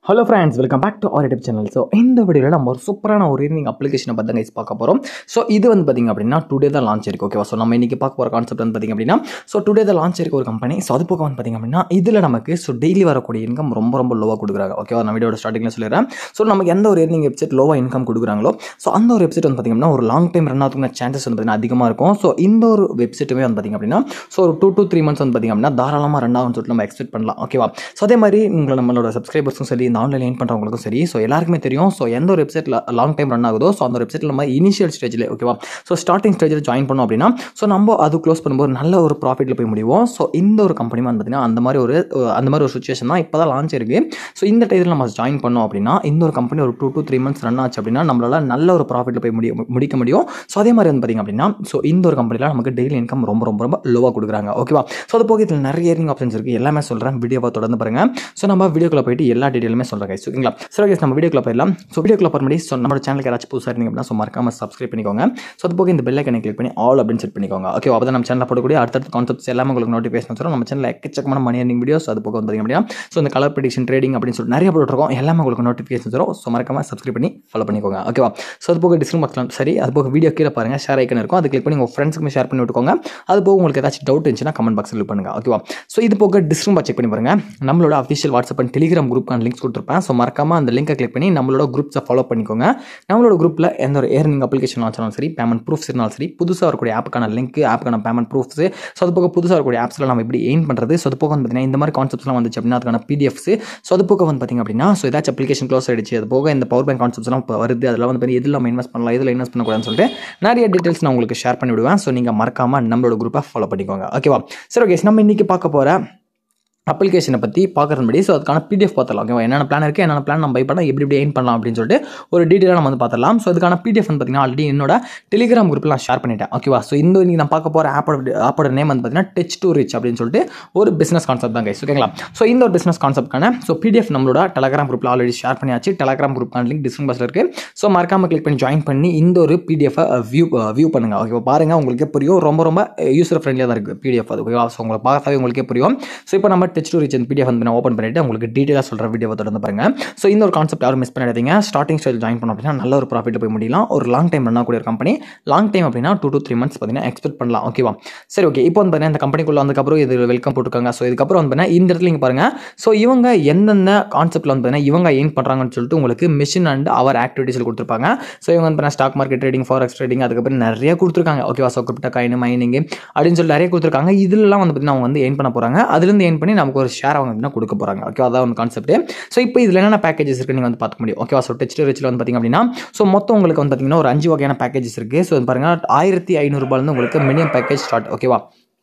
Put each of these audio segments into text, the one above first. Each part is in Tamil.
Hello friends welcome back to our YouTube channel so இந்த வீடியோவில் நம்ம ஒரு சூப்பரான ஒரு ஈவினிங் அப்ளிகேஷனை பற்றி கைஸ் பார்க்க போகிறோம் ஸோ இது வந்து பார்த்திங்க அப்படின்னா டுடே தான் லான்ச் இருக்கு ஓகேவா ஸோ நம்ம இன்றைக்கி பார்க்க போகிற கான்செப்ட் வந்து பார்த்திங்க அப்படின்னா ஸோ டுடே தான் லான்ச் இருக்க ஒரு கம்பெனி ஸோ அது போக வந்து பார்த்திங்க அப்படின்னா இதில் நமக்கு ஸோ டெய்லி வரக்கூடிய இன்கம் ரொம்ப ரொம்ப லோவாக கொடுக்குறாங்க ஓகேவா நான் வீடியோட ஸ்டார்டிங்கில் சொல்லிடுறேன் ஸோ நமக்கு எந்த ஒரு ஏர்னிங் வெப்சைட் லோவாக இன்கம் கொடுக்குறாங்களோ ஸோ அந்த ஒரு வெப்சைட் வந்து பார்த்திங்க அப்படின்னா ஒரு லாங் டைம் ரன் ஆகிறதுக்கு சான்சஸ் வந்து பார்த்திங்கன்னா அதிகமாக இருக்கும் ஸோ இந்த ஒரு வெப்சைட்டுமே வந்து பார்த்திங்க அப்படின்னா ஸோ ஒரு டூ டூ த்ரீ மந்த்ஸ் வந்து பார்த்திங்க அப்படின்னா தாராளமாக ரன் ஆகும்னு சொல்லிட்டு நம்ம எக்ஸ்பெக்ட் பண்ணலாம் ஓகேவா ஸோ அதே மாதிரி உங்களை நம்மளோட சப்ஸ்கிரைபர்ஸும் சரி இந்த ஆன்லைன் ஏன் பண்ணுறவங்களுக்கும் சரி ஸோ எல்லாருக்குமே தெரியும் ஸோ எந்த ஒரு வெப்சைட்டில் லாங் டைம் ரன் ஆகுதோ ஸோ அந்த ஒரு வெப்சைட்டில் நம்ம இனிஷியல் ஸ்டேஜில் ஓகேவா ஸோ ஸ்டார்டிங் ஸ்டேஜில் ஜாயின் பண்ணோம் அப்படின்னா ஸோ நம்ம அது க்ளோஸ் பண்ணும்போது நல்ல ஒரு ப்ராஃபிட்டில் போய் முடியும் ஸோ இந்த ஒரு கம்பெனி வந்து பார்த்திங்கன்னா அந்த மாதிரி ஒரு அந்த மாதிரி ஒரு சுச்சுவேஷன் தான் இப்போ தான் லான்ச் இருக்குது ஸோ இந்த டைத்தில் நம்ம ஜாயின் பண்ணோம் அப்படின்னா இந்த ஒரு கம்பெனி ஒரு two two three months run ஆச்சு அப்படின்னா நம்மளால நல்ல ஒரு ப்ராஃபிட்டில் போய் முடிய முடிக்க முடியும் ஸோ அதே மாதிரி வந்து பார்த்திங்க அப்படின்னா ஸோ இந்த ஒரு கம்பெனியில் நமக்கு டெய்லி இன்கம் ரொம்ப ரொம்ப ரொம்ப லோவாக கொடுக்குறாங்க ஓகேவா ஸோ அது போக இதில் நிறைய ஏர்னிங் ஆப்ஷன்ஸ் இருக்குது எல்லாமே சொல்கிறேன் வீடியோவை தொடர்ந்து பாருங்கள் ஸோ நம்ம வீடியோக்குள்ளே போயிட்டு எல்லா டீட்டெயிலுமே சொல்கிறேன் guys. ஓகேங்களா சரி guys, நம்ம வீடியோக்குள்ள போயிடலாம் ஸோ வீடியோக்குள்ள போகிற முன்னாடி ஸோ நம்ம சேனலுக்கு யாராச்சும் புதுசாக இருந்தீங்க அப்படின்னா ஸோ மறக்காம சப்ஸ்கிரைப் பண்ணிக்கோங்க ஸோ அது போக இந்த பெல் ஐக்கனை கிளிக் பண்ணி ஆல் அப்படின்னு செட் பண்ணிக்கோங்க ஓகே அப்போ நம்ம சேனலில் போடக்கூடிய அடுத்தடுத்த கான்செப்ட்ஸ் எல்லாமே உங்களுக்கு நோட்டிஃபிகேஷன் வரும் நம்ம சேனலில் எக்கச்சக்கமான மணி earning வீடியோஸ் அது போக வந்து பார்த்திங்க அப்படின்னா ஸோ இந்த கலர் ப்ரெடிக்ஷன் ட்ரேடிங் அப்படின்னு சொல்லிட்டு நிறைய போட்டுருக்கோம் எல்லாமே உங்களுக்கு நோட்டிஃபிகேஷன் வரும் ஸோ மறக்காம சப்ஸ்கிரைப் பண்ணி ஃபாலோ பண்ணிக்கோங்க ஓகேவா ஸோ அது போக டிஸ்கிரிப் பாக்ஸ்லாம் சரி அது போக வீடியோ கீழே பாருங்கள் ஷேர் ஐக்கன் இருக்கும் அது கிளிக் பண்ணி உங்கள் ஃப்ரெண்ட்ஸுக்கு ஷேர் பண்ணி விட்டுக்கோங்க அது போக உங்களுக்கு ஏதாச்சும் டவுட் இருந்துச்சுன்னா கமெண்ட் பாக்ஸில் கிளிக் பண்ணுங்க ஓகேவா ஸோ இது போக டிஸ்கிரிப் செக் பண்ணி பாருங்க நம்மளோட அஃபிஷியல் வாட்ஸ்அப் அண்ட் டெலிகிராம் குரூப்க்கான லிங்க்ஸ் கொடுத்துருப்பேன் ஸோ மறக்காம அந்த லிங்கை கிளிக் பண்ணி நம்மளோட குரூப்ஸை ஃபாலோ பண்ணிக்கோங்க நம்மளோட குரூப்பில் எந்த ஒரு ஏர்னிங் அப்ளிகேஷன் லான்ச்சாலும் சரி பேமெண்ட் ப்ரூஃப்ஸ் இருந்தாலும் சரி புதுசாக வரக்கூடிய ஆப்புக்கான லிங்க் ஆப்புக்கான பேமெண்ட் ப்ரூஃப்ஸ் ஸோ அது போக புதுசாக வரக்கூடிய ஆப்ஸில் நம்ம எப்படி எயின் பண்ணுறது ஸோ அது போக வந்து பார்த்தீங்கன்னா இந்த மாதிரி கான்செப்ட்ஸ்லாம் வந்துச்சு அப்படின்னா அதுக்கான பிடிஎஃப்ஸ் ஸோ அது போக வந்து பார்த்திங்க அப்படின்னா ஸோ ஏதாச்சும் அப்ளிகேஷன் க்ளோஸ் ஆயிடுச்சு அது போக இந்த பவர் பேங்க் கான்செப்ட்ஸ்லாம் இப்போ வருது அதெல்லாம் வந்து பார்த்தீங்கன்னா இதில் நம்ம இன்வெஸ்ட் பண்ணலாம் இதில் இன்வெஸ்ட் பண்ணக்கூடாதுன்னு சொல்லிட்டு நிறைய டீட்டெயில்ஸ் நான் உங்களுக்கு ஷேர் பண்ணி விடுவேன் ஸோ நீங்கள் மறக்காமல் நம்மளோட குரூப்பை ஃபாலோ பண்ணிக்கோங்க ஓகேவா சரி ஓகே நம்ம இன்றைக்கி பார்க்க போகிற அப்ளிகேஷனை பற்றி பார்க்குறது முன்னாடி ஸோ அதுக்கான பிடிஎஃப் பார்த்துலாம் ஓகேவா என்னென்ன பிளான் இருக்குது என்னென்ன பிளான் நம்ம பை பண்ணால் எப்படி எப்படி எயின் பண்ணலாம் அப்படின்னு சொல்லிட்டு ஒரு டீட்டெயிலாக நம்ம வந்து பார்த்துலாம் ஸோ அதுக்கான பிடிஎஃப் வந்து பார்த்தீங்கன்னா ஆல்ரெடி என்னோட டெலிகிராம் குரூப்பில் நான் ஷேர் பண்ணிட்டேன் ஓகேவா ஸோ இந்த இன்னைக்கு நான் பார்க்க போகிற ஆப்போட ஆப்போட நேம் வந்து பார்த்தீங்கன்னா டச் டு ரிச் அப்படின்னு சொல்லிட்டு ஒரு பிஸ்னஸ் கான்செப்ட் தான் கைஸ் ஓகேங்களா ஸோ இந்த ஒரு பிஸ்னஸ் கான்செப்ட்கான ஸோ பிடிஎஃப் நம்மளோட டெலகிராம் குரூப்பில் ஆல்ரெடி ஷேர் பண்ணியாச்சு டெலகிராம் குரூப்க்கான லிங்க் டிஸ்கிரிப் பாக்ஸில் இருக்குது ஸோ மறக்காம கிளிக் பண்ணி ஜாயின் பண்ணி இந்த ஒரு பிடிஎஃபை வியூ வியூ பண்ணுங்கள் ஓகேவா பாருங்கள் உங்களுக்கே புரியும் ரொம்ப ரொம்ப யூசர் ஃப்ரெண்ட்லியாக தான் இருக்குது பிடிஎஃப் அது ஓகேவா ஸோ உங்களை பார்த்தாவே உங்களுக்கே புரியும் ஸோ இப்போ நம்ம டச் டு ரிச் அந்த பிடிஎஃப் வந்து நான் ஓப்பன் பண்ணிட்டு உங்களுக்கு டீட்டெயிலாக சொல்கிற வீடியோவை தொடர்ந்து பாருங்க ஸோ இந்த ஒரு கான்செப்ட் யாரும் மிஸ் பண்ணிடாதீங்க ஸ்டார்டிங் ஸ்டேஜ் ஜாயின் பண்ணோம் அப்படின்னா நல்ல ஒரு ப்ராஃபிட் போய் முடியலாம் ஒரு லாங் டைம் ரன் ஆகக்கூடிய ஒரு கம்பெனி லாங் டைம் அப்படின்னா டூ டு த்ரீ மந்த்ஸ் பார்த்தீங்கன்னா எக்ஸ்பெக்ட் பண்ணலாம் ஓகேவா சரி ஓகே இப்போ வந்து பார்த்தீங்கன்னா இந்த கம்பெனிக்குள்ள வந்ததுக்கப்புறம் இது வெல்கம் போட்டுருக்காங்க ஸோ இதுக்கப்புறம் வந்து பார்த்தீங்கன்னா இந்த இடத்துல நீங்கள் பாருங்க ஸோ இவங்க எந்தெந்த கான்செப்ட்டில் வந்து பார்த்தீங்கன்னா இவங்க ஏன் பண்ணுறாங்கன்னு சொல்லிட்டு உங்களுக்கு மிஷின் அண்ட் அவர் ஆக்டிவிட்டீஸில் கொடுத்துருப்பாங்க ஸோ இவங்க வந்து பார்த்தீங்கன்னா stock market trading forex trading அதுக்கப்புறம் நிறைய கொடுத்துருக்காங்க ஓகேவா ஸோ கிரிப்டோ காயின் மைனிங் அப்படின்னு சொல்லி நிறைய கொடுத்துருக்காங்க இதெல்லாம் வந்து பார்த்தீங்கன்னா அவங்க வந்து ஏன் பண்ண போகிறாங்க அதுலேருந்து ஏன் பண்ணி நமக்கு ஒரு ஷேர் அவங்க வந்து கொடுக்க போகிறாங்க ஓகே அதான் ಒಂದು கான்செப்ட் ஸோ இப்போ இதில் என்னென்ன பேக்கேஜஸ் இருக்குது நீங்கள் வந்து பார்க்க முடியும் ஓகேவா ஸோ டச் ரிச்சில் வந்து பார்த்திங்க அப்படின்னா ஸோ மொத்தம் உங்களுக்கு வந்து பார்த்தீங்கன்னா ஒரு அஞ்சு வகையான பேக்கேஜஸ் இருக்குது ஸோ பாருங்கள் ஆயிரத்தி ஐநூறுரூபாலேருந்து உங்களுக்கு மினிமம் பேக்கேஜ் ஸ்டார்ட் ஓகேவா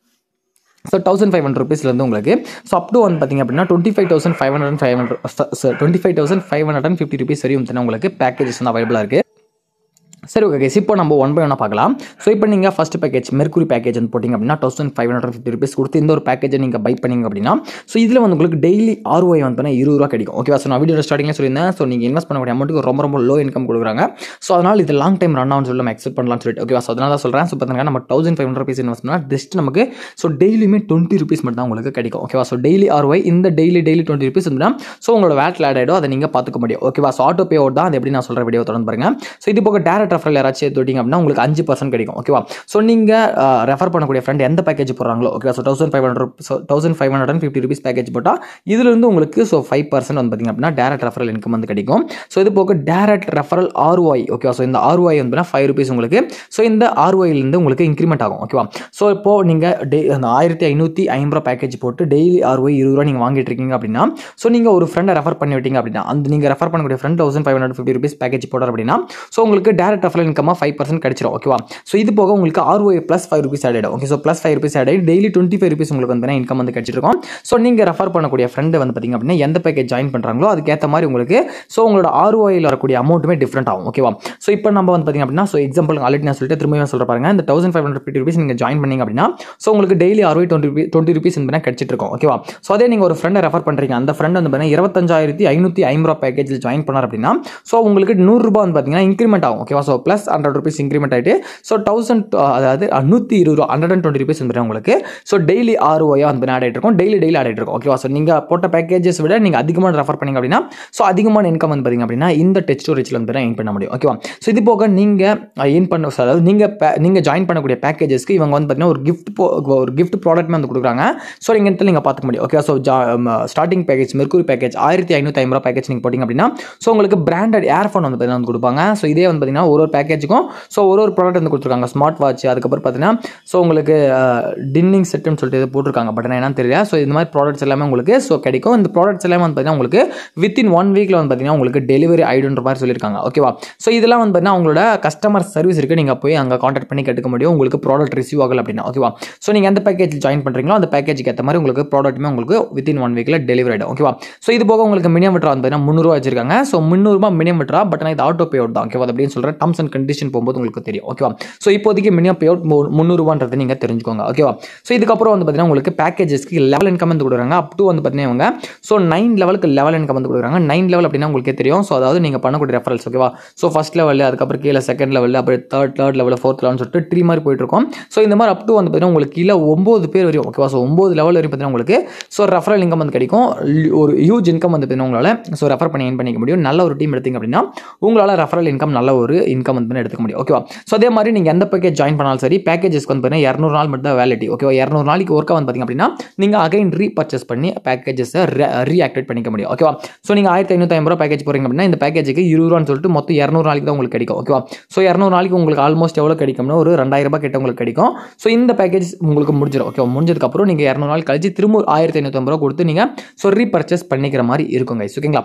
ஸோ தௌசண்ட் ஃபைவ் ஹண்ட்ரட் ருபீஸ்லேருந்து உங்களுக்கு ஸோ அப் டு வந்து பார்த்திங்க அப்படின்னா twenty five thousand five hundred five hundred twenty five thousand five hundred and fifty rupees வரையும் வந்து உங்களுக்கு பேக்கேஜஸ் வந்து அவைலபிளாக இருக்குது சரி ஓகே கைஸ் இப்போ நம்ம ஒன் பை ஒன்னாக பார்க்கலாம் ஸோ இப்போ நீங்கள் ஃபஸ்ட் பேக்கேஜ் மெர்குரி பேக்கேஜ் வந்து போட்டிங்க அப்படின்னா thousand five hundred fifty rupees கொடுத்து இந்த ஒரு பேக்கேஜை நீங்கள் பை பண்ணிங்க அப்படின்னா ஸோ இதில் வந்து உங்களுக்கு டெய்லி ஆர்ஓஐ வந்து பண்ணால் இருபது ரூபா கிடைக்கும் ஓகேவா ஸோ நான் வீடியோ ஸ்டார்டிங்கில் சொல்லியிருந்தேன் ஸோ நீங்கள் இன்வெஸ்ட் பண்ணக்கூடிய அமௌண்ட்டுக்கு ரொம்ப ரொம்ப லோ இன்கம் கொடுக்குறாங்க ஸோ அதனால் இது லாங் டைம் ரன் ஆகும்னு சொல்லி நம்ம எக்ஸ்பெக்ட் பண்ணலாம்னு சொல்லிட்டு ஓகேவா ஸோ அதனால தான் சொல்கிறேன் ஸோ பார்த்தீங்கன்னா நம்ம thousand five hundred rupees invest பண்ணால் ஜஸ்ட் நமக்கு ஸோ டெய்லியுமே டுவெண்ட்டி ருபீஸ் மட்டும் தான் உங்களுக்கு கிடைக்கும் ஓகேவா ஸோ டெய்லி ஆர்ஓஐ இந்த டெய்லி டெய்லி டுவெண்ட்டி ருபீஸ் இருந்தால் ஸோ உங்களோட வேட்டில் ஆட் ஆகிடும் அதை நீங்கள் பார்த்துக்க முடியும் ஓகேவா ஸோ ஆட்டோ பே அவுட் தான் அது எப்படி நான் சொல்கிற வீடியோ தொடர்ந்து பாருங்க ஸோ இது போக டேரக்ட் ரெஃபரல் யாராச்சும் தொட்டிங்க அப்படின்னா உங்களுக்கு அஞ்சு பர்சன்ட் கிடைக்கும் ஓகேவா ஸோ நீங்கள் ரெஃபர் பண்ணக்கூடிய ஃப்ரெண்ட் எந்த பேக்கேஜ் போடுறாங்களோ okay so thousand five hundred so thousand five hundred and fifty rupees package போட்டால் இதுலேருந்து உங்களுக்கு ஸோ ஃபைவ் பர்சன்ட் வந்து பார்த்திங்க அப்படின்னா டேரக்ட் ரெஃபரல் இன்கம் வந்து கிடைக்கும் ஸோ இது போக டேரக்ட் ரெஃபரல் ஆர்ஒய் ஓகேவா ஸோ இந்த ஆர்ஒய் வந்து ஃபைவ் ருபீஸ் உங்களுக்கு ஸோ இந்த ஆர்ஒயிலேருந்து உங்களுக்கு இன்க்ரிமெண்ட் ஆகும் ஓகேவா ஸோ இப்போது நீங்கள் டே அந்த ஆயிரத்தி ஐநூற்றி ஐம்பது ரூபா பேக்கேஜ் போட்டு டெய்லி ஆர்ஒய் இருபது ரூபா நீங்கள் வாங்கிட்டு இருக்கீங்க அப்படின்னா ஸோ நீங்கள் ஒரு ஃப்ரெண்டை ரெஃபர் பண்ணி விட்டீங்க அப்படின்னா அந்த நீங்கள் ரெஃபர் பண்ணக்கூடிய friend thousand five hundred fifty rupees package போடுற அப்படின்னா ஸோ உங்களுக்கு டேரக்ட் ரெஃபரல் இன்கமாக ஃபைவ் பர்சன்ட் கிடைச்சிரும் ஓகேவா ஸோ இது போக உங்களுக்கு ROI plus five rupees add ஆகிடும் okay so plus five rupees add ஆகி டெய்லி டுவெண்ட்டி ஃபைவ் ருபீஸ் உங்களுக்கு வந்து இன்கம் வந்து கிடைச்சிருக்கும் ஸோ நீங்கள் ரெஃபர் பண்ணக்கூடிய ஃப்ரெண்டு வந்து பார்த்திங்க அப்படின்னா எந்த பேக்கேஜ் ஜாயின் பண்ணுறாங்களோ அதுக்கேற்ற மாதிரி உங்களுக்கு ஸோ உங்களோட ஆர்ஓஐயில் வரக்கூடிய அமௌண்ட்டுமே டிஃப்ரெண்ட் ஆகும் ஓகேவா ஸோ இப்போ நம்ம வந்து பார்த்திங்க அப்படின்னா ஸோ எக்ஸாம்பிள் ஆல்ரெடி நான் சொல்லிட்டு திரும்ப சொல்ல பாருங்க இந்த thousand five hundred fifty rupees நீங்கள் ஜாயின் பண்ணிங்க அப்படின்னா ஸோ உங்களுக்கு daily ROI twenty rupees twenty rupees வந்து கிடைச்சிட்டு இருக்கும் ஓகேவா ஸோ அதே நீங்கள் ஒரு ஃப்ரெண்டை ரெஃபர் பண்ணுறீங்க அந்த ஃப்ரெண்ட் வந்து பார்த்தீங்கன்னா இருபத்தஞ்சாயிரத்தி ஐநூற்றி ஐம்பது ரூபா பேக்கேஜில் ஜாயின் பண்ணார் அப்படின்னா ஸோ உங்களுக்கு நூறுரூபா வந்து பார்த்தீங்கன்னா இன்க்ரிமெண்ட் ஆகும் ஓகேவா so so plus hundred rupees increment ஆகிட்டு ஸோ தௌசண்ட் அதாவது நூற்றி இருபது ரூபா ஹண்ட்ரட் அண்ட் டுவெண்ட்டி ருபீஸ் வந்து உங்களுக்கு ஸோ டெய்லி ஆர்ஓயா வந்து ஆட் ஆகிட்டு இருக்கும் டெய்லி டெய்லி ஆட் ஆகிட்டு இருக்கும் ஓகேவா ஸோ நீங்கள் போட்ட பேக்கேஜஸ் விட நீங்கள் அதிகமாக ரெஃபர் பண்ணீங்க அப்படின்னா ஸோ அதிகமான இன்கம் வந்து பார்த்தீங்க அப்படின்னா இந்த டெச் ஸ்டோரேஜில் வந்து ஏர்ன் பண்ண முடியும் ஓகேவா ஸோ இது போக நீங்கள் ஏர்ன் பண்ண so அதாவது நீங்கள் நீங்கள் ஜாயின் பண்ணக்கூடிய பேக்கேஜஸ்க்கு இவங்க வந்து பார்த்தீங்கன்னா ஒரு கிஃப்ட் ஒரு கிஃப்ட் ப்ராடக்ட்மே வந்து கொடுக்குறாங்க ஸோ நீங்கள் இடத்துல நீங்கள் பார்த்துக்க முடியும் okay so starting package Mercury package ஆயிரத்தி ஐநூற்றி ஐம்பது ரூபா பேக்கேஜ் நீங்கள் போட்டிங்க அப்படின்னா ஸோ உங்களுக்கு பிராண்டட் ஏர்ஃபோன் வந்து பார்த்தீங்கன்னா வந்து கொடுப்பாங்க ஸோ இதே வந்து பார்த்தீங்கன்னா ஒரு ஒரு பேக்கேஜுக்கும் ஸோ ஒரு ஒரு ப்ராடக்ட் வந்து கொடுத்துருக்காங்க ஸ்மார்ட் வாட்ச் அதுக்கப்புறம் பார்த்தீங்கன்னா ஸோ உங்களுக்கு டின்னிங் செட்டுன்னு சொல்லிட்டு இது போட்டிருக்காங்க பட் என்னன்னு தெரியல ஸோ இந்த மாதிரி ப்ராடக்ட்ஸ் எல்லாமே உங்களுக்கு ஸோ கிடைக்கும் இந்த ப்ராடக்ட்ஸ் எல்லாமே வந்து பார்த்தீங்கன்னா உங்களுக்கு வித்தின் ஒன் வீக்கில் வந்து பார்த்தீங்கன்னா உங்களுக்கு டெலிவரி ஆயிடுன்ற மாதிரி சொல்லியிருக்காங்க ஓகேவா ஸோ இதெல்லாம் வந்து பார்த்தீங்கன்னா உங்களோட கஸ்டமர் சர்வீஸ் இருக்குது நீங்கள் போய் அங்கே காண்டாக்ட் பண்ணி கேட்டுக்க முடியும் உங்களுக்கு ப்ராடக்ட் ரிசீவ் ஆகல அப்படின்னா ஓகேவா ஸோ நீங்கள் எந்த பேக்கேஜ் ஜாயின் பண்ணுறீங்களோ அந்த பேக்கேஜுக்கு ஏற்ற மாதிரி உங்களுக்கு ப்ராடக்ட்டுமே உங்களுக்கு வித்தின் ஒன் வீக்கில் டெலிவரி ஆகிடும் ஓகேவா ஸோ இது போக உங்களுக்கு மினிமம் விட்ரா வந்து பார்த்தீங்கன்னா முந்நூறுவா வச்சிருக்காங்க ஸோ முந்நூறுபா மினிமம் விட்ரா பட் நான் இது ஆட்டோ பே அவுட் தான் ஓகேவா அது அப்படின்னு சொல்கிறேன் டர்ம்ஸ் அண்ட் கண்டிஷன் போகும்போது உங்களுக்கு தெரியும் ஓகேவா ஸோ இப்போதைக்கு மினிமம் பே அவுட் முந்நூறுபான்றது நீங்கள் தெரிஞ்சுக்கோங்க ஓகேவா ஸோ இதுக்கப்புறம் வந்து பார்த்தீங்கன்னா உங்களுக்கு பேக்கேஜஸ்க்கு லெவல் இன்கம் வந்து கொடுக்குறாங்க அப் டு வந்து பார்த்தீங்கன்னா இவங்க ஸோ நைன் லெவலுக்கு லெவல் இன்கம் வந்து கொடுக்குறாங்க நைன் லெவல் அப்படின்னா உங்களுக்கே தெரியும் ஸோ அதாவது நீங்கள் பண்ணக்கூடிய ரெஃபரல்ஸ் ஓகேவா ஸோ ஃபஸ்ட் லெவல் அதுக்கப்புறம் கீழே செகண்ட் லெவல் அப்புறம் தேர்ட் தேர்ட் லெவல் ஃபோர்த் லெவல்னு சொல்லிட்டு ட்ரீ மாதிரி போயிட்டு இருக்கும் ஸோ இந்த மாதிரி அப் டு வந்து பார்த்தீங்கன்னா உங்களுக்கு கீழே ஒம்பது பேர் வரையும் ஓகேவா ஸோ ஒம்பது லெவல் வரையும் பார்த்தீங்கன்னா உங்களுக்கு ஸோ ரெஃபரல் இன்கம் வந்து கிடைக்கும் ஒரு ஹியூஜ் இன்கம் வந்து பார்த்தீங்கன்னா உங்களால் ஸோ ரெஃபர் பண்ணி ஏன் பண்ணிக்க முடியும் நல்ல ஒரு டீம் எடுத்தீங்க அப்படின்னா உங்களால் ரெஃபரல் இன்கம் நல்ல ஒரு இன்கம் வந்து எடுத்துக்க முடியும் ஓகேவா ஸோ அதே மாதிரி நீங்கள் எந்த பேக்கேஜ் ஜாயின் பண்ணாலும் சரி பேக்கேஜஸ்க்கு வந்து பார்த்தீங்கன்னா இரநூறு நாள் மட்டும் தான் வேலிட்டி ஓகேவா இரநூறு நாளைக்கு ஒர்க்காக வந்து பார்த்தீங்க அப்படின்னா நீங்கள் அகைன் ரீபர்ச்சேஸ் பண்ணி பேக்கேஜஸை ரீஆக்டிவேட் பண்ணிக்க முடியும் ஓகேவா ஸோ நீங்கள் ஆயிரத்தி ஐநூற்றி ஐம்பது ரூபா பேக்கேஜ் போகிறீங்க அப்படின்னா இந்த பேக்கேஜுக்கு இருபது ரூபான்னு சொல்லிட்டு மொத்தம் இரநூறு நாளைக்கு தான் உங்களுக்கு கிடைக்கும் ஓகேவா ஸோ இரநூறு நாளைக்கு உங்களுக்கு ஆல்மோஸ்ட் எவ்வளோ கிடைக்கும்னா ஒரு ரெண்டாயிரம் ரூபாய் கிட்ட உங்களுக்கு கிடைக்கும் ஸோ இந்த பேக்கேஜ் உங்களுக்கு முடிஞ்சிடும் ஓகே முடிஞ்சதுக்கப்புறம் நீங்கள் இரநூறு நாள் கழிச்சு திரும்ப ஆயிரத்தி ஐநூற்றம்பது ரூபா கொடுத்து நீங்கள் ஸோ ரீபர்ச்சேஸ் பண்ணிக்கிற மாதிரி இருக்கும் கைஸ் ஓகேங்களா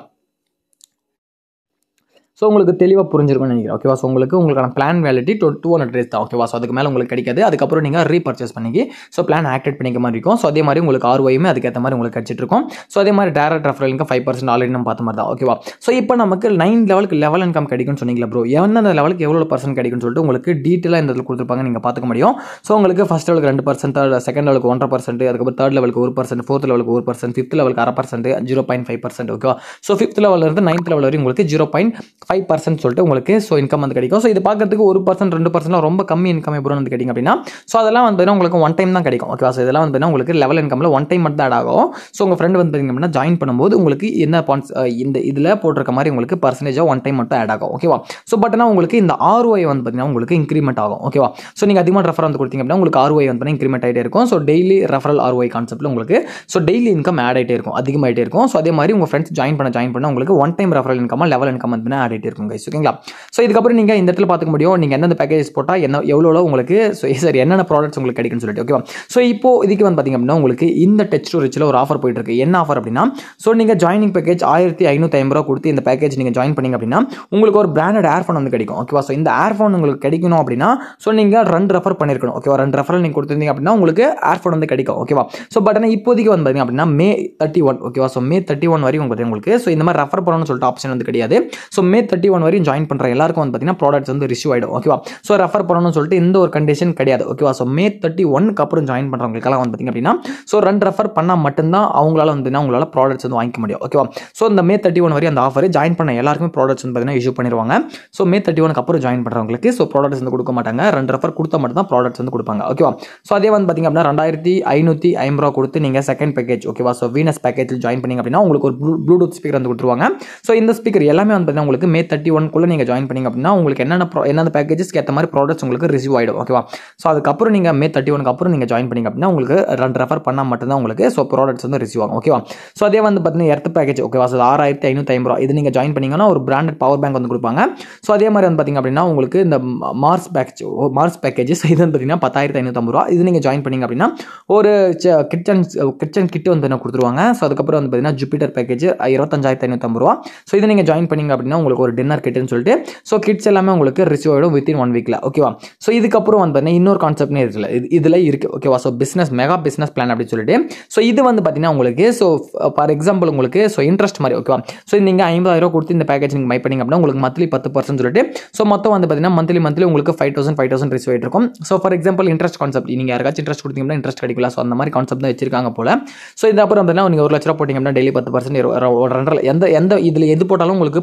ஸோ உங்களுக்கு தெளிவாக புரிஞ்சிருக்கும்னு நினைக்கிறேன் ஓகேவா ஸோ உங்களுக்கு உங்களுக்கான plan validity two two hundred days தான் ஓகேவா ஸோ அதுக்கு மேலே உங்களுக்கு கிடைக்காது அதுக்கப்புறம் நீங்கள் ரீபர்ச்சேஸ் பண்ணிக்கி ஸோ பிளான் ஆக்டிவேட் பண்ணிக்க மாதிரி இருக்கும் ஸோ அதே மாதிரி உங்களுக்கு ஆர்ஒயுமே அதுக்கேற்ற மாதிரி உங்களுக்கு கிடச்சிட்டு இருக்கும் ஸோ அதே மாதிரி டேரக்ட் ரெஃபரலுக்கு ஃபைவ் பர்சன்ட் ஆல்ரெடி நம்ம பார்த்த மாதிரி தான் ஓகேவா ஸோ இப்போ நமக்கு நைன் லெவலுக்கு லெவல் இன்கம் கிடைக்கும்னு சொன்னீங்களா ப்ரோ எந்தெந்த லெவலுக்கு எவ்வளோ பர்சன்ட் கிடைக்கும்னு சொல்லிட்டு உங்களுக்கு டீட்டெயிலாக இந்த இதில் கொடுத்துருப்பாங்க நீங்கள் பார்த்துக்க முடியும் ஸோ உங்களுக்கு ஃபஸ்ட் லெவலுக்கு ரெண்டு பர்சன்ட் தேர்ட் செகண்ட் லெவலுக்கு ஒன்றரை பர்சன்ட் அதுக்கப்புறம் தேர்ட் லெவலுக்கு ஒரு பர்சன்ட் ஃபோர்த் லெவலுக்கு ஒரு பர்சன்ட் ஃபிஃப்த் லெவலுக்கு அரை percent zero point five percent ஓகேவா ஸோ ஃபிஃப்த் லெவலில் இருந்து நைன்த் லெவல் வரையும் உங்களுக்கு ஜீரோ பாயிண்ட் ஃபைவ் பர்சன்ட் சொல்லிட்டு உங்களுக்கு ஸோ இன்கம் வந்து கிடைக்கும் ஸோ இது பார்க்கறதுக்கு ஒரு பர்சன்ட் ரெண்டு பர்சன்ட்லாம் ரொம்ப கம்மி இன்கம் எப்படி வந்து கிடைக்கும் அப்படின்னா ஸோ அதெல்லாம் வந்து உங்களுக்கு ஒன் டைம் தான் கிடைக்கும் ஓகேவா ஸோ இதெல்லாம் வந்து உங்களுக்கு லெவல் இன்கமில் ஒன் டைம் மட்டும் தான் ஆட் ஆகும் ஸோ உங்கள் ஃப்ரெண்ட் வந்து பார்த்தீங்க அப்படின்னா ஜாயின் பண்ணும்போது உங்களுக்கு என்ன பான்ஸ் இந்த இதில் போட்டிருக்க மாதிரி உங்களுக்கு பர்சன்டேஜாக ஒன் டைம் மட்டும் ஆட் ஆகும் ஓகேவா ஸோ பட் ஆனால் உங்களுக்கு இந்த ஆர்ஒய் வந்து பார்த்தீங்கன்னா உங்களுக்கு இன்க்ரிமெண்ட் ஆகும் ஓகேவா ஸோ நீங்கள் அதிகமாக ரெஃபர் வந்து கொடுத்தீங்க அப்படின்னா உங்களுக்கு ஆர்ஒய் வந்து இன்க்ரிமெண்ட் ஆகிட்டே இருக்கும் ஸோ டெய்லி ரெஃபரல் ஆர்ஒய் கான்செப்ட்டில் உங்களுக்கு ஸோ டெய்லி இன்கம் ஆட் ஆகிட்டே இருக்கும் அதிகமாகிட்டே இருக்கும் ஸோ அதே மாதிரி உங்கள் ஃப்ரெண்ட்ஸ் ஜாயின் பண்ண ஜாயின் பண்ண உங்களுக்கு one time referral income level income வந்து ஆட் ஆகிட்டே இருக்கும் கைஸ் ஓகேங்களா ஸோ இதுக்கப்புறம் நீங்கள் இந்த இடத்துல பார்த்துக்க முடியும் நீங்கள் எந்தெந்த பேக்கேஜஸ் போட்டால் என்ன எவ்வளோ உங்களுக்கு ஸோ சார் என்னென்ன ப்ராடக்ட்ஸ் உங்களுக்கு கிடைக்குன்னு சொல்லிட்டு ஓகேவா ஸோ இப்போ இதுக்கு வந்து பார்த்திங்க அப்படின்னா உங்களுக்கு இந்த டச் டு ரிச்சில் ஒரு ஆஃபர் போயிட்டு இருக்கு என்ன ஆஃபர் அப்படின்னா ஸோ நீங்கள் ஜாயினிங் பேக்கேஜ் ஆயிரத்தி ஐநூற்றி ஐம்பது ரூபா கொடுத்து இந்த பேக்கேஜ் நீங்கள் ஜாயின் பண்ணிங்க அப்படின்னா உங்களுக்கு ஒரு பிராண்டட் ஏர்ஃபோன் வந்து கிடைக்கும் ஓகேவா ஸோ இந்த ஏர்ஃபோன் உங்களுக்கு கிடைக்கணும் அப்படின்னா ஸோ நீங்கள் ரெண்டு ரெஃபர் பண்ணியிருக்கணும் ஓகேவா ரெண்டு ரெஃபரல் நீங்கள் கொடுத்துருந்தீங்க அப்படின்னா உங்களுக்கு ஏர்ஃபோன் வந்து கிடைக்கும் ஓகேவா ஸோ பட் ஆனால் இப்போதைக்கு வந்து பார்த்திங்க அப்படின்னா மே தேர்ட்டி ஒன் ஓகேவா ஸோ மே தேர்ட்டி ஒன் வரையும் உங்களுக்கு உங்களுக்கு ஸோ இந்த மாதிரி ரெஃபர் பண்ணணும்னு சொல்லிட்டு ஆப்ஷன் வந்து கிடையாது ஸோ மே தேர்ட்டி ஒன் வரையும் ஜாயின் பண்ணுற எல்லாருக்கும் வந்து பார்த்தீங்கன்னா ப்ராடக்ட்ஸ் வந்து ரிசீவ் ஆகிடும் ஓகேவா ஸோ ரெஃபர் பண்ணணும்னு சொல்லிட்டு இந்த ஒரு கண்டிஷன் கிடையாது ஓகேவா ஸோ மே தேர்ட்டி ஒன்க்கு அப்புறம் ஜாயின் பண்ணுறவங்களுக்கெல்லாம் வந்து பார்த்திங்க அப்படின்னா ஸோ ரெண்டு ரெஃபர் பண்ணால் மட்டும்தான் அவங்களால வந்து உங்களால் ப்ராடக்ட்ஸ் வந்து வாங்கிக்க முடியும் ஓகேவா ஸோ இந்த மே தேர்ட்டி ஒன் வரையும் அந்த ஆஃபர் ஜாயின் பண்ண எல்லாருக்குமே ப்ராடக்ட்ஸ் வந்து பார்த்தீங்கன்னா இஷ்யூ பண்ணிடுவாங்க ஸோ மே தேர்ட்டி ஒனுக்கு அப்புறம் ஜாயின் பண்ணுறவங்களுக்கு ஸோ ப்ராடக்ட்ஸ் வந்து கொடுக்க மாட்டாங்க ரெண்டு ரெஃபர் கொடுத்தா மட்டும் தான் ப்ராடக்ட்ஸ் வந்து கொடுப்பாங்க ஓகேவா ஸோ அதே வந்து பார்த்திங்க அப்படின்னா ரெண்டாயிரத்தி ஐநூற்றி ஐம்பது ரூபா கொடுத்து நீங்கள் செகண்ட் பேக்கேஜ் ஓகேவா ஸோ வீனஸ் பேக்கேஜில் ஜாயின் பண்ணிங்க அப்படின்னா உங்களுக்கு ஒரு ப்ளூடூத் ஸ்பீக்கர் வந்து கொடுத்துருவாங்க ஸோ இந்த ஸ்பீக்கர் எல்லாமே வந்து பார்த்தீங்கன்னா உங்களுக்கு மே தேர்ட்டி ஒன்க்குள்ளே நீங்கள் ஜாயின் பண்ணிங்க அப்படின்னா உங்களுக்கு என்னென்ன pro- என்னென்ன பேக்கேஜஸ்க்கு ஏற்ற மாதிரி ப்ராடக்ட்ஸ் உங்களுக்கு ரிசீவ் ஆகிடும் ஓகேவா ஸோ அதுக்கப்புறம் நீங்கள் மே தேர்ட்டி ஒனுக்கு அப்புறம் நீங்கள் ஜாயின் பண்ணிங்க அப்படின்னா உங்களுக்கு ரெண்டு ரெஃபர் பண்ணால் மட்டும்தான் உங்களுக்கு ஸோ ப்ராடக்ட்ஸ் வந்து ரிசீவ் ஆகும் ஓகேவா ஸோ அதே வந்து பார்த்தீங்கன்னா எர்த் பேக்கேஜ் ஓகேவா ஸோ ஆறாயிரத்தி ஐநூற்றி ஐம்பது ரூபா இது நீங்கள் ஜாயின் பண்ணீங்கன்னா ஒரு பிராண்டட் பவர் பேங்க் வந்து கொடுப்பாங்க ஸோ அதே மாதிரி வந்து பார்த்தீங்க அப்படின்னா உங்களுக்கு இந்த மார்ஸ் பேக்கேஜ் மார்ஸ் பேக்கேஜஸ் இது வந்து பார்த்தீங்கன்னா பத்தாயிரத்தி ஐநூற்றம்பது ரூபா இது நீங்கள் ஜாயின் பண்ணீங்க அப்படின்னா ஒரு கிச்சன் கிச்சன் கிட்டு வந்து என்ன கொடுத்துருவாங்க ஸோ அதுக்கப்புறம் வந்து பார்த்தீங்கன்னா ஜூபிட்டர் பேக்கேஜ் இருபத்தஞ்சாயிரத்தி ஐநூற்றம்பது ரூபா ஸோ இது நீங்கள் ஜாயின் பண்ணீங்க அப்படின்னா உங்களுக்கு ஒரு டின்னர் கிட்டுன்னு சொல்லிட்டு ஸோ கிட்ஸ் எல்லாமே உங்களுக்கு ரிசீவ் ஆகிடும் வித்தின் ஒன் வீக்கில் ஓகேவா ஸோ இதுக்கப்புறம் வந்து பார்த்தீங்கன்னா இன்னொரு கான்செப்ட்னே இருக்குல்ல இது இதில் இருக்குது ஓகேவா so business mega business plan அப்படின்னு சொல்லிட்டு ஸோ இது வந்து பார்த்தீங்கன்னா உங்களுக்கு ஸோ ஃபார் எக்ஸாம்பிள் உங்களுக்கு ஸோ இன்ட்ரெஸ்ட் மாதிரி ஓகேவா ஸோ நீங்கள் ஐம்பதாயிரம் கொடுத்து இந்த பேக்கேஜ் நீங்கள் மை பண்ணீங்க அப்படின்னா உங்களுக்கு மந்த்லி பத்து பர்சன்ட் சொல்லிட்டு ஸோ மொத்தம் வந்து பார்த்தீங்கன்னா மந்த்லி மந்த்லி உங்களுக்கு five thousand five thousand receive ஆகிட்டு இருக்கும் so for example interest concept நீங்கள் யாருக்காச்சும் இன்ட்ரெஸ்ட் கொடுத்தீங்கன்னா இன்ட்ரெஸ்ட் கிடைக்கல ஸோ அந்த மாதிரி கான்செப்ட் தான் வச்சிருக்காங்க போல ஸோ இது அப்புறம் பார்த்தீங்கன்னா நீங்கள் ஒரு லட்ச ரூபா போட்டிங்க அப்படின்னா டெய்லி பத்து பர்சன்ட் ஒரு ரெண்டரை எந்த எந்த இதில் எது போட்டாலும் உங்களுக்கு பத்து பத்து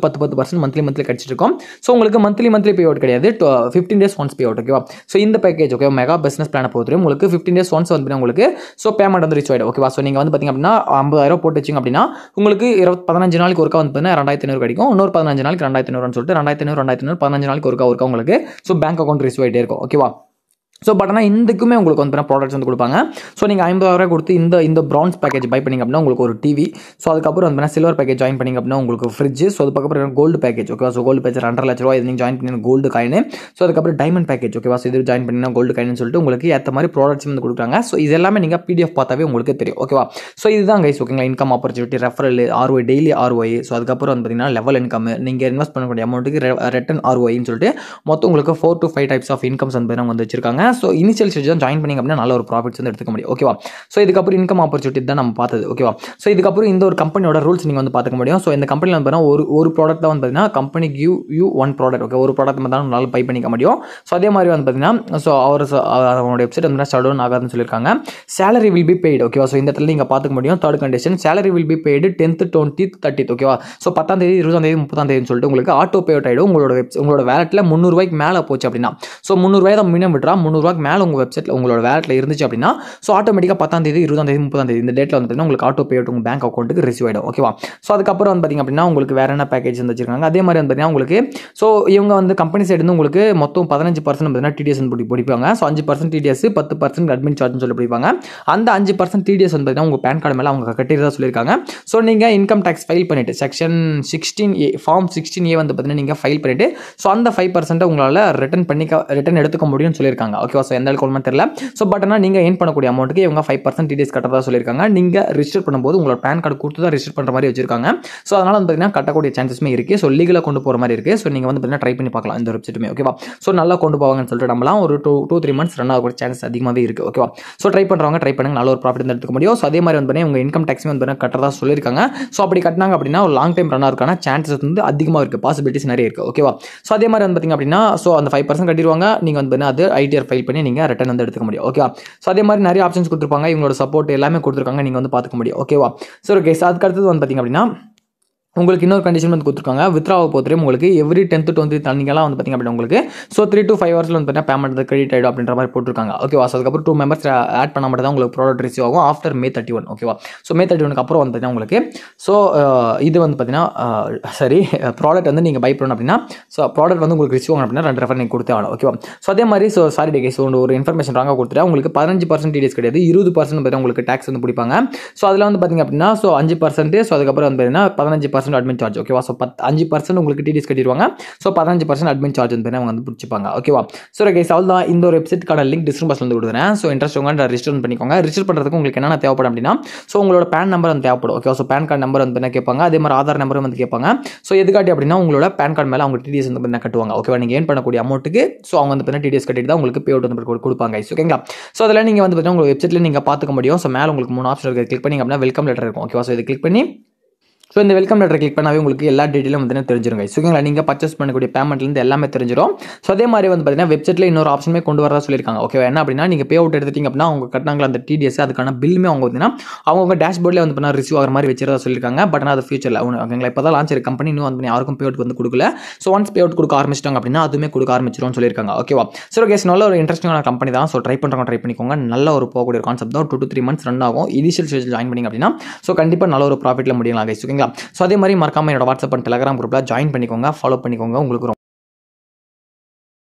பர்சன்ட் மந்த்லி மந்த்லி கிடச்சிட்டு இருக்கும் ஸோ உங்களுக்கு மந்த்லி மந்த்லி பே அவுட் கிடையாது fifteen days once pay out ஓகேவா ஸோ இந்த பேக்கேஜ் ஓகே மெகா பிஸ்னஸ் பிளானை பொறுத்தவரை உங்களுக்கு ஃபிஃப்டீன் டேஸ் ஒன்ஸ் வந்து உங்களுக்கு ஸோ பேமெண்ட் வந்து ரீச் ஆகிடும் ஓகேவா ஸோ நீங்கள் வந்து பார்த்தீங்க அப்படின்னா ஐம்பதாயிரம் போட்டு வச்சிங்க அப்படின்னா உங்களுக்கு இருபத்தி பதினஞ்சு நாளைக்கு ஒருக்கா வந்து பார்த்தீங்கன்னா ரெண்டாயிரத்தி ஐநூறு கிடைக்கும் இன்னொரு பதினஞ்சு நாளைக்கு ரெண்டாயிரத்தி ஐநூறுன்னு சொல்லிட்டு ரெண்டாயிரத்தி ஐநூறு ரெண்டாயிரத்தி ஐநூறு பதினஞ்சு நாளைக்கு ஒருக்கா ஒருக்கா உங்களுக்கு ஸோ பேங்க் அக்கௌண்ட் ரிசீவ் ஆகிட்டே இருக்கும் ஓகேவா ஸோ பட் ஆனால் இதுக்குமே உங்களுக்கு வந்து ப்ராடக்ட்ஸ் வந்து கொடுப்பாங்க ஸோ நீங்கள் ஐம்பதாயிரம் கொடுத்து இந்த இந்த ப்ரான்ஸ் பேக்கேஜ் பை பண்ணிங்க அப்படின்னா உங்களுக்கு ஒரு டிவி ஸோ அதுக்கப்புறம் வந்து சில்வர் பேக்கேஜ் ஜாயின் பண்ணிங்க அப்படின்னா உங்களுக்கு ஃப்ரிட்ஜ் ஸோ அதுக்கப்புறம் கோல்டு பேக்கேஜ் ஓகேவா ஸோ கோல்டு பேக்கேஜ் ரெண்டரை லட்ச ரூபா இது நீங்கள் ஜாயின் பண்ணி கோல்டு காயின் ஸோ அதுக்கப்புறம் டைமண்ட் பேக்கேஜ் ஓகேவா ஸோ இது ஜாயின் பண்ணினா கோல்டு காயின் சொல்லிட்டு உங்களுக்கு ஏற்ற மாதிரி ப்ராடக்ட்ஸ் வந்து கொடுக்குறாங்க ஸோ இது எல்லாமே நீங்கள் பிடிஎஃப் பார்த்தாவே உங்களுக்கு தெரியும் ஓகேவா ஸோ இதுதான் கைஸ் ஓகேங்களா income opportunity referral ROI daily ROI so அதுக்கப்புறம் வந்து பார்த்தீங்கன்னா லெவல் இன்கம் நீங்கள் இன்வெஸ்ட் பண்ணக்கூடிய அமௌண்ட்டுக்கு ரிட்டன் ஆர்ஒய்னு சொல்லிட்டு மொத்தம் உங்களுக்கு four to five types of incomes வந்து அவங்க வந்து வச்சிருக்காங்க ஸோ இனிஷியல் ஸ்டேஜ் தான் ஜாயின் பண்ணிங்க அப்படின்னா நல்ல ஒரு ப்ராஃபிட்ஸ் வந்து எடுத்துக்க முடியும் ஓகேவா ஸோ இதுக்கப்புறம் இன்கம் ஆப்பர்ச்சுனிட்டி தான் நம்ம பார்த்தது ஓகேவா ஸோ இதுக்கப்புறம் இந்த ஒரு கம்பெனியோட ரூல்ஸ் நீங்கள் வந்து பார்த்துக்க முடியும் ஸோ இந்த கம்பெனியில் வந்து பார்த்தீங்கன்னா ஒரு ஒரு ப்ராடக்ட் தான் வந்து பார்த்தீங்கன்னா company give you one product okay ஒரு ப்ராடக்ட் தான் உங்களால் பை பண்ணிக்க முடியும் ஸோ அதே மாதிரி வந்து பார்த்தீங்கன்னா ஸோ அவர் அவங்களோட வெப்சைட் வந்து ஷட் டவுன் ஆகாதுன்னு சொல்லியிருக்காங்க சேலரி வில் பி பெய்டு ஓகேவா ஸோ இந்த இடத்துல நீங்கள் பார்த்துக்க முடியும் third condition salary will be paid tenth twenty thirty ஓகேவா ஸோ பத்தாம் தேதி இருபதாம் தேதி முப்பதாம் தேதினு சொல்லிட்டு உங்களுக்கு ஆட்டோ பே அவுட் ஆகிடும் உங்களோட வெப் உங்களோட வேலெட்டில் முந்நூறுவாய்க்கு மேலே போச்சு அப்படின்னா ஸோ முந்நூறுவாய் தான் மினிமம் விட்றா முந்நூறுவாய்க்கு மேலே உங்கள் வெப்சைட்டில் உங்களோட வேலெட்டில் இருந்துச்சு அப்படின்னா ஸோ ஆட்டோமேட்டிக்காக பத்தாம் தேதி இருபதாம் தேதி முப்பதாம் தேதி இந்த டேட்டில் வந்து பார்த்தீங்கன்னா உங்களுக்கு ஆட்டோ பே உங்கள் பேங்க் அக்கௌண்ட்டுக்கு ரிசீவ் ஆகிடும் ஓகேவா ஸோ அதுக்கப்புறம் வந்து பார்த்திங்க அப்படின்னா உங்களுக்கு வேறு என்ன பேக்கேஜ் வந்து வச்சிருக்காங்க அதே மாதிரி வந்து பார்த்தீங்கன்னா உங்களுக்கு ஸோ இவங்க வந்து கம்பெனி சைடு வந்து உங்களுக்கு மொத்தம் பதினஞ்சு பர்சன்ட் பார்த்தீங்கன்னா டிடிஎஸ் வந்து பிடிப்பாங்க ஸோ அஞ்சு பர்சன்ட் டிடிஎஸ் பத்து பர்சன்ட் அட்மின் சார்ஜ்னு சொல்லி பிடிப்பாங்க அந்த அஞ்சு பர்சன்ட் டிடிஎஸ் வந்து பார்த்தீங்கன்னா உங்கள் பேன் கார்டு மேலே அவங்க கட்டிடுறதா சொல்லியிருக்காங்க ஸோ நீங்கள் இன்கம் டேக்ஸ் ஃபைல் பண்ணிவிட்டு section sixteen A form sixteen A வந்து பார்த்தீங்கன்னா நீங்கள் ஃபைல் பண்ணிவிட்டு ஸோ அந்த ஃபைவ் பர்சன்ட்டை உங்களால் ரிட்டன் பண்ணிக்க ரிட்டன் எடுத்துக்க முடியும்னு சொல்லியிருக்காங்க ஓகேவா ஸோ எந்த அளவுக்கு தெரியல ஸோ பட் ஆனால் நீங்கள் ஏன் பண்ணக்கூடிய அமௌண்ட்டுக்கு இவங்க ஃபைவ் பர்சன்ட் டிடிஎஸ் கட்டுறதா சொல்லியிருக்காங்க நீங்கள் ரிஜிஸ்டர் பண்ணும்போது உங்களோட பேன் கார்டு கொடுத்து தான் ரிஜிஸ்டர் பண்ணுற மாதிரி வச்சிருக்காங்க ஸோ அதனால் வந்து பார்த்தீங்கன்னா கட்டக்கூடிய சான்சஸ்மே இருக்குது ஸோ லீகலாக கொண்டு போகிற மாதிரி இருக்குது ஸோ நீங்கள் வந்து பார்த்தீங்கன்னா ட்ரை பண்ணி பார்க்கலாம் இந்த வெப்சைட்டுமே ஓகேவா ஸோ நல்லா கொண்டு போவாங்கன்னு சொல்லிட்டு நம்மளாம் ஒரு two two three months run ஆகக்கூடிய சான்ஸ் அதிகமாகவே இருக்குது ஓகேவா ஸோ ட்ரை பண்ணுறவங்க ட்ரை பண்ணுங்க நல்ல ஒரு ப்ராஃபிட் வந்து எடுத்துக்க முடியும் ஸோ அதே மாதிரி வந்து பார்த்தீங்கன்னா உங்கள் இன்கம் டேக்ஸுமே வந்து பார்த்தீங்கன்னா கட்டுறதா சொல்லியிருக்காங்க ஸோ அப்படி கட்டினாங்க அப்படின்னா ஒரு லாங் டைம் ரன் ஆகிறதுக்கான சான்சஸ் வந்து அதிகமாக இருக்குது பாசிபிலிட்டிஸ் நிறைய இருக்குது ஓகேவா ஸோ அதே மாதிரி வந்து பார்த்தீங்க அப்படின்னா ஸோ அந்த ஃபைவ் பர்சன்ட் கட்டிடுவாங்க நீங்கள் வந்து பார்த்தீங்கன்னா அது ஐடிஆர் ஃபைல் பண்ணி நீங்கள் ரிட்டன் வந்து எடுத்துக்க முடியும் ஓகேவா ஸோ அதே மாதிரி நிறைய ஆப்ஷன்ஸ் கொடுத்துருப்பாங்க இவங்களோட சப்போர்ட் எல்லாமே கொடுத்துருக்காங்க நீங்கள் வந்து பார்த்துக்க முடியும் ஓகேவா ஸோ ஓகே ஸோ அதுக்கு அடுத்தது வந்து பார்த்தீங்க அப்படின்னா உங்களுக்கு இன்னொரு கண்டிஷன் வந்து கொடுத்துருக்காங்க வித்ராவை பொறுத்தவரையும் உங்களுக்கு எவ்ரி டென்த்து டுவெண்ட்டி தண்ணிங்கெல்லாம் வந்து பார்த்திங்க அப்படின்னா உங்களுக்கு ஸோ த்ரீ டு ஃபைவ் ஹவர்ஸில் வந்து பார்த்தீங்கன்னா பேமெண்ட் வந்து கிரெடிட் ஆகிடும் அப்படின்ற மாதிரி போட்டிருக்காங்க ஓகேவா ஸோ அதுக்கப்புறம் டூ மெம்பர்ஸ் ஆட் பண்ண மட்டும் தான் உங்களுக்கு ப்ராடக்ட் ரிசீவ் ஆகும் ஆஃப்டர் மே தேர்ட்டி ஒன் ஓகேவா ஸோ மே தேர்ட்டி ஒனுக்கு அப்புறம் வந்து பார்த்தீங்கன்னா உங்களுக்கு ஸோ இது வந்து பார்த்தீங்கன்னா சரி ப்ராடக்ட் வந்து நீங்கள் பை பண்ணணும் அப்படின்னா ஸோ ப்ராடக்ட் வந்து உங்களுக்கு ரிசீவ் ஆகணும் அப்படின்னா ரெண்டு ரெஃபர் நீங்கள் கொடுத்தே ஆகணும் ஓகேவா ஸோ அதே மாதிரி ஸோ சாரி டே ஸோ ஒரு இன்ஃபர்மேஷன் ராங்காக கொடுத்துட்டா உங்களுக்கு பதினஞ்சு பர்சன்ட் டிடிஎஸ் கிடையாது இருபது பர்சன்ட் பார்த்தீங்கன்னா உங்களுக்கு டேக்ஸ் வந்து பிடிப்பாங்க ஸோ அதில் வந்து பார்த்திங்க அப்படின்னா ஸோ அஞ்சு பர்சன்ட் ஸோ அதுக்கப்புறம் வந்து பார்த்தீங்கன்னா பதினஞ்சு பர்சன்ட் அட்மின் சார்ஜ் ஓகேவா ஸோ பத் அஞ்சு பர்சன்ட் உங்களுக்கு டிடிஎஸ் கட்டிடுவாங்க ஸோ பதினஞ்சு பர்சன்ட் அட்மின் சார்ஜ் வந்து அவங்க வந்து பிடிச்சிப்பாங்க ஓகேவா ஸோ கைஸ் அவள் தான் இந்த ஒரு வெப்சைட்கான லிங்க் டிஸ்கிரிப்ஷன் வந்து கொடுக்குறேன் ஸோ இன்ட்ரெஸ்ட் உங்க ரிஜிஸ்டர் பண்ணிக்கோங்க ரிஜிஸ்டர் பண்ணுறதுக்கு உங்களுக்கு என்னென்ன தேவைப்படும் அப்படின்னா ஸோ உங்களோட பேன் நம்பர் வந்து தேவைப்படும் okay so PAN card number வந்து என்ன கேட்பாங்க அதே மாதிரி ஆதார் நம்பரும் வந்து கேட்பாங்க ஸோ எதுக்காட்டி அப்படின்னா உங்களோட பேன் கார்டு மேலே அவங்க டிடிஎஸ் வந்து பார்த்தீங்கன்னா கட்டுவாங்க ஓகேவா நீங்கள் ஏன் பண்ணக்கூடிய அமௌண்ட்டுக்கு ஸோ அவங்க வந்து பார்த்தீங்கன்னா டிடிஎஸ் கட்டிட்டு தான் உங்களுக்கு பே அவுட் வந்து கொடு- கொடுப்பாங்க guys. ஓகேங்களா ஸோ அதில் நீங்கள் வந்து பார்த்தீங்கன்னா உங்கள் வெப்சைட்டில் நீங்கள் பார்த்துக்க முடியும் ஸோ மேலே உங்களுக்கு மூணு ஆப்ஷன் இருக்குது கிளிக் பண்ணி அப்படின்னா வெல்கம் லெட்டர் இருக்கும் ஓகேவா ஸோ இதை கிளிக் பண்ணி ஸோ இந்த வெல்கம் லெட்டர் கிளிக் பண்ணாவே உங்களுக்கு எல்லா டீட்டெயிலும் வந்து தெரிஞ்சிருங்க ஓகேங்களா நீங்கள் பர்ச்சேஸ் பண்ணக்கூடிய பேமெண்ட்லேருந்து எல்லாமே தெரிஞ்சிடும் ஸோ அதே மாதிரி வந்து பார்த்தீங்கன்னா வெப்சைட்டில் இன்னொரு ஆப்ஷனுமே கொண்டு வரதா சொல்லியிருக்காங்க ஓகேவா என்ன அப்படின்னா நீங்கள் பே அவுட் எடுத்துட்டீங்க அப்படின்னா அவங்க கட்டினாங்களா அந்த டிடிஎஸ் அதுக்கான பில்லுமே அவங்க பார்த்தீங்கன்னா அவங்க டேஷ்போர்டில் வந்து பார்த்தீங்கன்னா ரிசீவ் ஆகிற மாதிரி வச்சிருந்தா சொல்லியிருக்காங்க பட் ஆனால் அது ஃபியூச்சரில் ஓகேங்களா இப்போ தான் லான்ச் கம்பெனி இன்னும் வந்து யாருக்கும் பே அவுட் வந்து கொடுக்கல ஸோ ஒன்ஸ் பே அவுட் கொடுக்க ஆரம்பிச்சிட்டாங்க அப்படின்னா அதுவுமே கொடுக்க ஆரம்பிச்சிரும்னு சொல்லியிருக்காங்க ஓகேவா ஸோ கேஸ் நல்ல ஒரு இன்ட்ரெஸ்டிங்கான கம்பெனி தான் ஸோ ட்ரை பண்ணுறவங்க ட்ரை பண்ணிக்கோங்க நல்ல ஒரு போகக்கூடிய கான்செப்ட் தான் two to three months run ஆகும் இனிஷியல் ஸ்டேஜ் ஜாயின் பண்ணிங்க அப்படின்னா ஸோ கண்டிப்பாக நல்ல ஒரு ப்ராஃபிட்டில் முடியலாம் guys. ஓகேங்களா ஸோ அதே மாதிரி மறக்காம என்னோட வாட்ஸ்அப் அண்ட் டெலகிராம் குரூப்பில் ஜாயின் பண்ணிக்கோங்க ஃபாலோ பண்ணிக்கோங்க உங்களுக்கு ரொம்ப